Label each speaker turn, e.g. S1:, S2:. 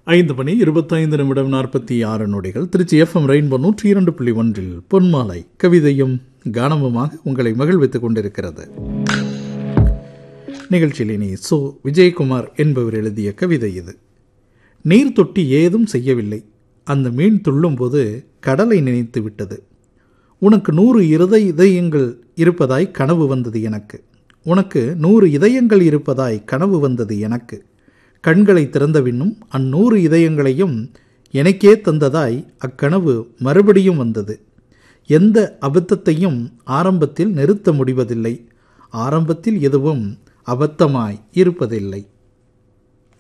S1: ஐந்து மணி இருபத்தைந்து நிமிடம் நாற்பத்தி ஆறு நொடிகள் திருச்சி எஃப்எம் ரெயின்போ நூற்றி இரண்டு புள்ளி ஒன்றில் பொன்மாலை கவிதையும் கானமுமாக உங்களை மகிழ்வித்துக் கொண்டிருக்கிறது நிகழ்ச்சியில் இனி சோ விஜயகுமார் என்பவர் எழுதிய கவிதை இது நீர் தொட்டி ஏதும் செய்யவில்லை அந்த மீன் துள்ளும்போது கடலை நினைத்து விட்டது உனக்கு நூறு இருதை இதயங்கள் இருப்பதாய் கனவு வந்தது எனக்கு உனக்கு நூறு இதயங்கள் இருப்பதாய் கனவு வந்தது எனக்கு கண்களை திறந்தபின்னும் அந்நூறு இதயங்களையும் எனக்கே தந்ததாய் அக்கனவு மறுபடியும் வந்தது எந்த அபத்தத்தையும் ஆரம்பத்தில் நிறுத்த முடிவதில்லை ஆரம்பத்தில் எதுவும் அபத்தமாய் இருப்பதில்லை